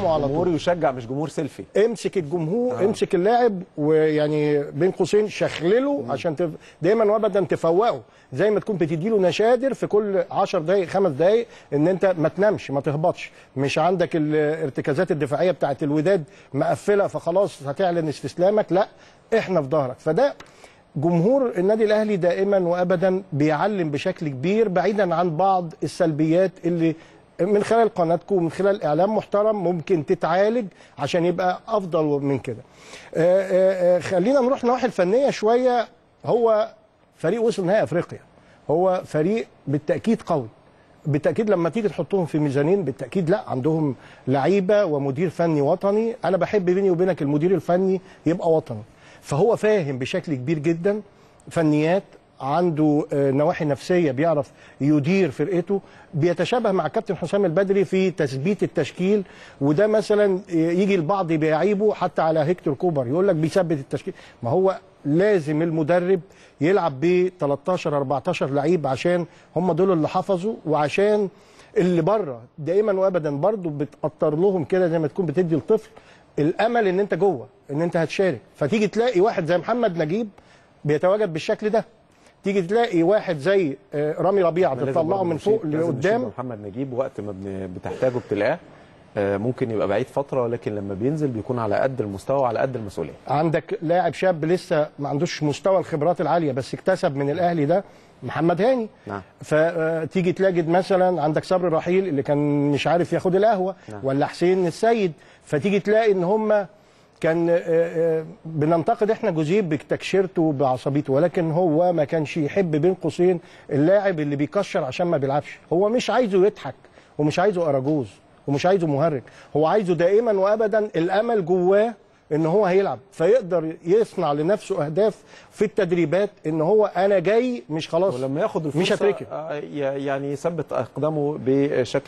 على طول جمهور يشجع مش جمهور سيلفي امسك الجمهور آه. امسك اللاعب ويعني بين قوسين شخلله عشان تف... دايما وابدا تفوقه زي ما تكون بتديله نشادر في كل 10 دقائق خمس دقائق ان انت ما تنامش ما تهبطش مش عندك الارتكازات الدفاعيه بتاعت الوداد مقفله فخلاص هتعلن استسلامك لا احنا في ظهرك فده جمهور النادي الاهلي دائما وابدا بيعلم بشكل كبير بعيدا عن بعض السلبيات اللي من خلال قناتكم ومن خلال اعلام محترم ممكن تتعالج عشان يبقى افضل من كده. آآ آآ خلينا نروح النواحي الفنيه شويه هو فريق وصل نهائي افريقيا. هو فريق بالتاكيد قوي. بالتاكيد لما تيجي تحطهم في ميزانين بالتاكيد لا عندهم لعيبه ومدير فني وطني، انا بحب بيني وبينك المدير الفني يبقى وطني. فهو فاهم بشكل كبير جدا فنيات عنده نواحي نفسيه بيعرف يدير فرقته بيتشابه مع كابتن حسام البدري في تثبيت التشكيل وده مثلا يجي البعض بيعيبه حتى على هيكتور كوبر يقول لك بيثبت التشكيل ما هو لازم المدرب يلعب ب 13 14 لعيب عشان هم دول اللي حفظوا وعشان اللي بره دائما وابدا برضه بتقطر لهم كده زي ما تكون بتدي الطفل الامل ان انت جوه ان انت هتشارك فتيجي تلاقي واحد زي محمد نجيب بيتواجد بالشكل ده تيجي تلاقي واحد زي رامي ربيعه تطلعه من فوق لقدام محمد نجيب وقت ما بتحتاجه بتلاقاه ممكن يبقى بعيد فتره لكن لما بينزل بيكون على قد المستوى وعلى قد المسؤوليه عندك لاعب شاب لسه ما عندوش مستوى الخبرات العاليه بس اكتسب من الاهلي ده محمد هاني نعم. فتيجي تلاقي مثلا عندك صبري رحيل اللي كان مش عارف ياخد القهوه نعم. ولا حسين السيد فتيجي تلاقي ان هم كان بننتقد احنا جوزيب بتكشيرته بعصبيته ولكن هو ما كانش يحب بين قوسين اللاعب اللي بيكشر عشان ما بيلعبش هو مش عايزه يضحك ومش عايزه اراجوز ومش عايزه مهرج هو عايزه دائما وابدا الامل جواه ان هو هيلعب فيقدر يصنع لنفسه اهداف في التدريبات ان هو انا جاي مش خلاص ولما ياخد الفرصه مش هتركن يعني يثبت اقدامه بشكل